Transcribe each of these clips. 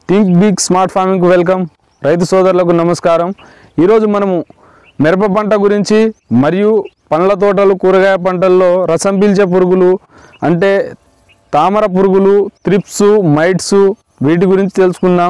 think big smart ఫార్మింగ్కి welcome రైతు సోదరులకు నమస్కారం ఈరోజు మనము మిరప పంట గురించి మరియు పండ్ల తోటలు కూరగాయ పంటల్లో రసం పీల్చే పురుగులు అంటే తామర పురుగులు త్రిప్స్ మైట్స్ వీటి గురించి తెలుసుకుందాం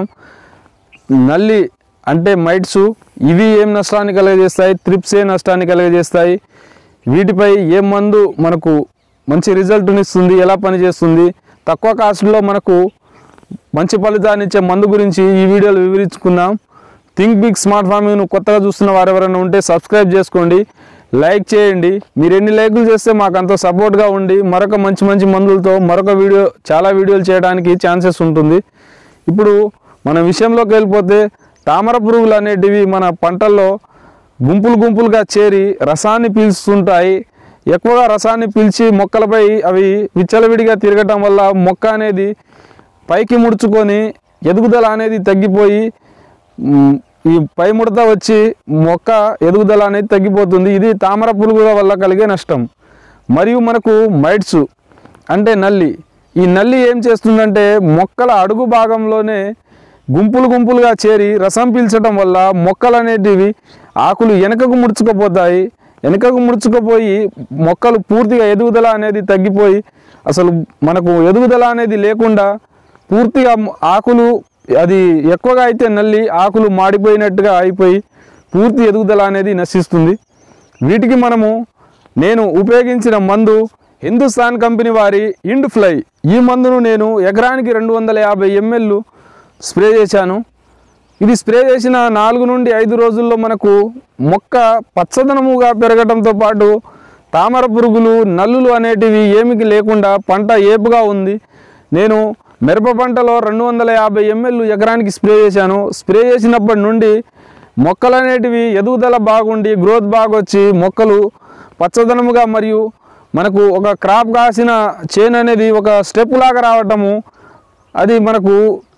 నల్లి అంటే మైట్స్ ఇవి ఏం నష్టాన్ని కలుగజేస్తాయి త్రిప్స్ ఏ నష్టాన్ని కలుగజేస్తాయి వీటిపై ఏ మందు మనకు మంచి రిజల్ట్ని ఇస్తుంది ఎలా పనిచేస్తుంది తక్కువ కాస్ట్లో మనకు మంచి ఫలితాన్ని ఇచ్చే మందు గురించి ఈ వీడియోలో వివరించుకుందాం థింక్ బిగ్ స్మార్ట్ ఫార్మింగ్ను కొత్తగా చూస్తున్న వారు ఎవరైనా ఉంటే సబ్స్క్రైబ్ చేసుకోండి లైక్ చేయండి మీరు ఎన్ని లైకులు చేస్తే మాకు అంత సపోర్ట్గా ఉండి మరొక మంచి మంచి మందులతో మరొక వీడియో చాలా వీడియోలు చేయడానికి ఛాన్సెస్ ఉంటుంది ఇప్పుడు మన విషయంలోకి వెళ్ళిపోతే తామర పురుగులు అనేటివి మన పంటల్లో గుంపులు గుంపులుగా చేరి రసాన్ని పీల్చుతుంటాయి ఎక్కువగా రసాన్ని పీల్చి మొక్కలపై అవి విచ్చలవిడిగా తిరగటం వల్ల మొక్క అనేది పైకి ముడుచుకొని ఎదుగుదల అనేది తగ్గిపోయి మ్, ఈ పై ముడత వచ్చి మొక్క ఎదుగుదల అనేది తగ్గిపోతుంది ఇది తామర పురుగుల వల్ల కలిగే నష్టం మరియు మనకు మైట్స్ అంటే నల్లి ఈ నల్లి ఏం చేస్తుందంటే మొక్కల అడుగు భాగంలోనే గుంపులు గుంపులుగా చేరి రసం పీల్చడం వల్ల మొక్కలు అనేటివి ఆకులు వెనకకు ముడుచుకుపోతాయి వెనకకు ముడుచుకుపోయి మొక్కలు పూర్తిగా ఎదుగుదల అనేది తగ్గిపోయి అసలు మనకు ఎదుగుదల అనేది లేకుండా పూర్తిగా ఆకులు అది ఎక్కువగా అయితే నల్లి ఆకులు మాడిపోయినట్టుగా అయిపోయి పూర్తి ఎదుగుదల అనేది నశిస్తుంది వీటికి మనము నేను ఉపయోగించిన మందు హిందుస్థాన్ కంపెనీ వారి ఇండ్ ఫ్లై ఈ మందును నేను ఎకరానికి రెండు వందల యాభై ఎంఎల్ స్ప్రే చేశాను ఇది స్ప్రే చేసిన నాలుగు నుండి ఐదు రోజుల్లో మనకు మొక్క పచ్చదనముగా పెరగడంతో పాటు తామర పురుగులు నల్లులు అనేటివి ఏమికి లేకుండా పంట ఏపుగా ఉంది నేను మిరప పంటలో రెండు వందల యాభై ఎంఎల్ ఎకరానికి స్ప్రే చేశాను స్ప్రే చేసినప్పటి నుండి మొక్కలు అనేటివి ఎదుగుదల బాగుండి గ్రోత్ బాగా వచ్చి మొక్కలు పచ్చదనముగా మరియు మనకు ఒక క్రాప్ కాసిన చేను అనేది ఒక స్టెప్ లాగా రావటము అది మనకు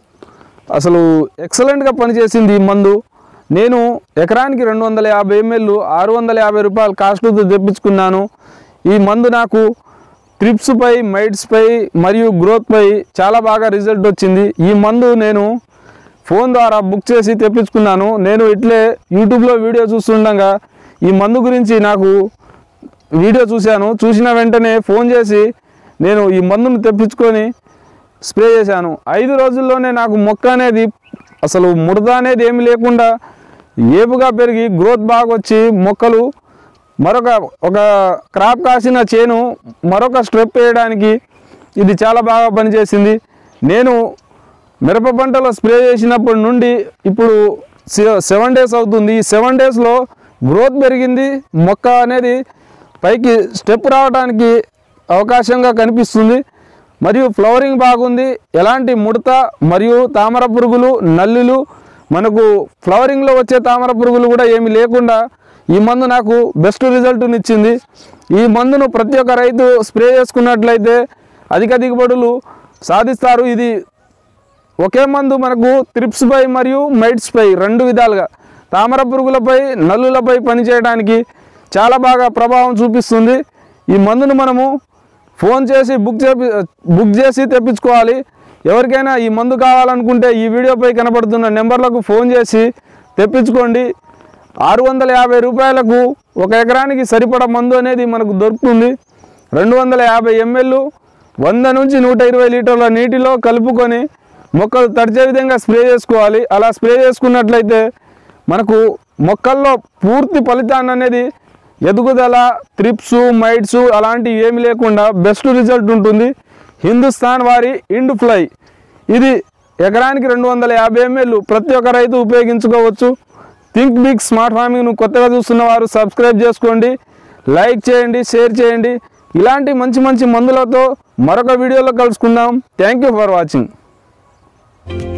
అసలు ఎక్సలెంట్గా పనిచేసింది ఈ మందు నేను ఎకరానికి రెండు వందల యాభై ఎంఎల్ ఆరు వందల యాభై రూపాయలు కాస్ట్తో తెప్పించుకున్నాను ఈ మందు నాకు ట్రిప్స్పై మైట్స్పై మరియు గ్రోత్పై చాలా బాగా రిజల్ట్ వచ్చింది ఈ మందు నేను ఫోన్ ద్వారా బుక్ చేసి తెప్పించుకున్నాను నేను ఇట్లే యూట్యూబ్లో వీడియో చూస్తుండగా ఈ మందు గురించి నాకు వీడియో చూశాను చూసిన వెంటనే ఫోన్ చేసి నేను ఈ మందును తెప్పించుకొని స్ప్రే చేశాను ఐదు రోజుల్లోనే నాకు మొక్క అనేది అసలు ముడత అనేది ఏమి లేకుండా ఏపుగా పెరిగి గ్రోత్ బాగా వచ్చి మొక్కలు మరొక ఒక క్రాప్ కాసిన చేను మరొక స్ట్రెప్ వేయడానికి ఇది చాలా బాగా పనిచేసింది నేను మిరప పంటలో స్ప్రే చేసినప్పటి నుండి ఇప్పుడు సెవెన్ డేస్ అవుతుంది ఈ సెవెన్ డేస్లో గ్రోత్ పెరిగింది మొక్క అనేది పైకి స్టెప్ రావడానికి అవకాశంగా కనిపిస్తుంది మరియు ఫ్లవరింగ్ బాగుంది ఎలాంటి ముడత మరియు తామర పురుగులు నల్లులు మనకు ఫ్లవరింగ్లో వచ్చే తామర పురుగులు కూడా ఏమీ లేకుండా ఈ మందు నాకు బెస్ట్ రిజల్ట్ని ఇచ్చింది ఈ మందును ప్రతి ఒక్క రైతు స్ప్రే చేసుకున్నట్లయితే అధిక దిగుబడులు సాధిస్తారు ఇది ఒకే మందు మనకు త్రిప్స్పై మరియు మైట్స్పై రెండు విధాలుగా తామర పురుగులపై నల్లులపై పనిచేయడానికి చాలా బాగా ప్రభావం చూపిస్తుంది ఈ మందును మనము ఫోన్ చేసి బుక్ చేపి బుక్ చేసి తెప్పించుకోవాలి ఎవరికైనా ఈ మందు కావాలనుకుంటే ఈ వీడియోపై కనబడుతున్న నెంబర్లకు ఫోన్ చేసి తెప్పించుకోండి ఆరు వందల యాభై రూపాయలకు ఒక ఎకరానికి సరిపడా మందు అనేది మనకు దొరుకుతుంది రెండు వందల యాభై ఎంఎల్ వంద నుంచి నూట ఇరవై లీటర్ల నీటిలో కలుపుకొని మొక్కలు తడిచే విధంగా స్ప్రే చేసుకోవాలి అలా స్ప్రే చేసుకున్నట్లయితే మనకు మొక్కల్లో పూర్తి ఫలితాన్ని అనేది ఎదుగుదల త్రిప్స్ మైట్స్ అలాంటివి ఏమి లేకుండా బెస్ట్ రిజల్ట్ ఉంటుంది హిందుస్థాన్ వారి ఇండ్ ఫ్లై ఇది ఎకరానికి రెండు వందల యాభై ఎంఎల్ ప్రతి ఒక్క రైతు ఉపయోగించుకోవచ్చు థింక్ బిగ్ స్మార్ట్ ఫార్మింగ్ను కొత్తగా చూస్తున్న వారు సబ్స్క్రైబ్ చేసుకోండి లైక్ చేయండి షేర్ చేయండి ఇలాంటి మంచి మంచి మందులతో మరొక వీడియోలో కలుసుకుందాం థ్యాంక్ యూ ఫర్ వాచింగ్